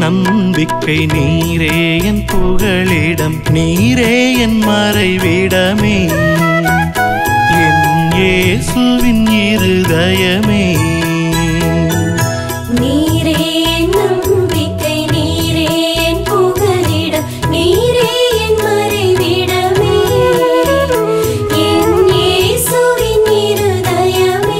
நம்பிக்கை நீரே என் புகழிடம் நீரே என் மறைவிடமே என் இயேசுவின் இருதயமே நீரே என் நம்பிக்கை நீரே என் புகலிடம் நீரே என் மறைவிடமே என் இயேசுவின் இருதயமே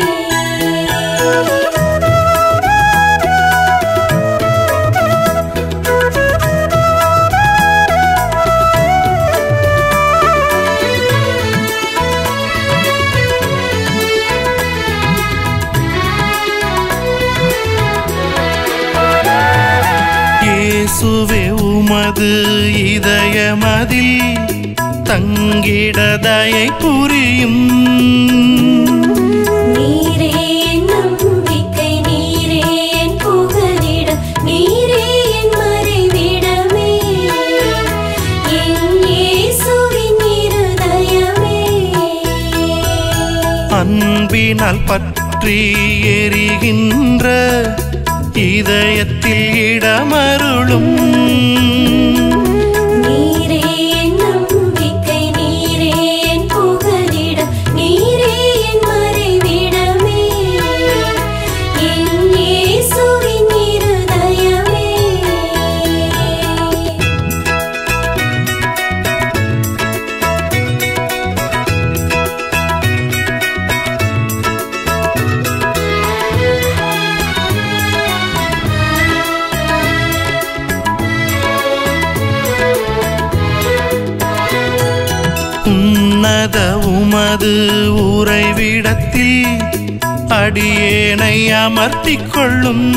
இயேசுவே உமது இதயமதில் தங்கிடதயை புரியும் நீரே என் நம்பிக்கை நீரே என் புகலிடம் நீரே என் மறைவிடமே என் இயேசுவின் இருதயமே அன்பினால் பற்றி எரிகின்ற இதயத்தில் இடமருளும் நீரே என் நம்பிக்கை நீரே என் புகலிடம் நீரே என் மறைவிடமே என் இயேசுவின் இருதயமே உன்னத உமது உறைவிடத்தில் அடியேனை அமர்த்திக் கொள்ளும்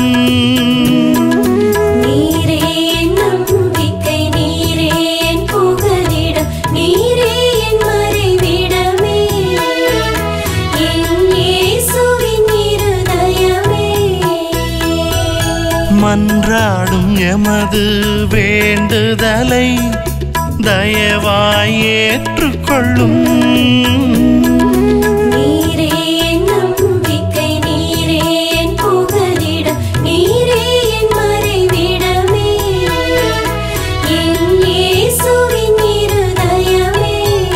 நீரே என் நம்பிக்கை நீரே என் புகலிடம் நீரே என் மறைவிடமே என் இயேசுவின் இருதயமே மன்றாடும் எமது வேண்டுதலை தயவாய் ஏற்றுக்கொள்ளும் நீரே என் நம்பிக்கை நீரே என் புகலிடம் நீரே என் மறைவிடமே என் இயேசுவின் இருதயமே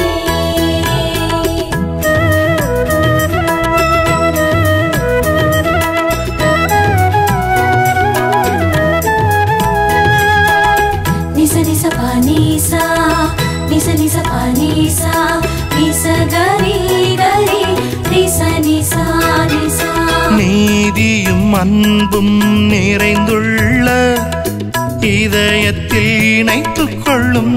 నిస నిస పనీసా నిస నిస పనీసా నిస గరి గరి నిస నిస నిస நீதியும் அன்பும் நிறைந்துள்ள இதயத்தில் இணைத்துக் கொள்ளும்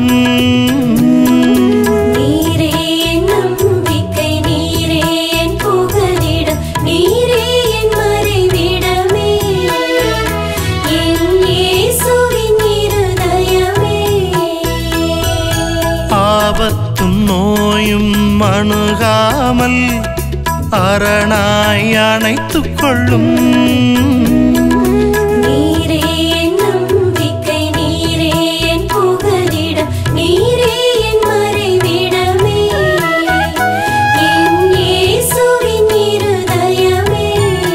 நீரே என் நம்பிக்கை நீரே என் புகலிடம் நீரே என் மறைவிடமே என் இயேசுவின் இருதயமே ஆபத்தும் நோயும் அணுகாமல் அரணாய் அணைத்துக் கொள்ளும் நீரே என் நம்பிக்கை நீரே என் புகலிடம் நீரே என் மறைவிடமே என் இயேசுவின் இருதயமே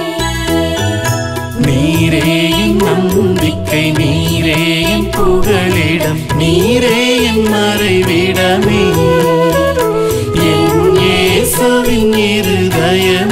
நீரே என் நம்பிக்கை நீரே என் புகழிடம் நீரே என் மறைவிடமே என் இயேசுவின் இருதயமே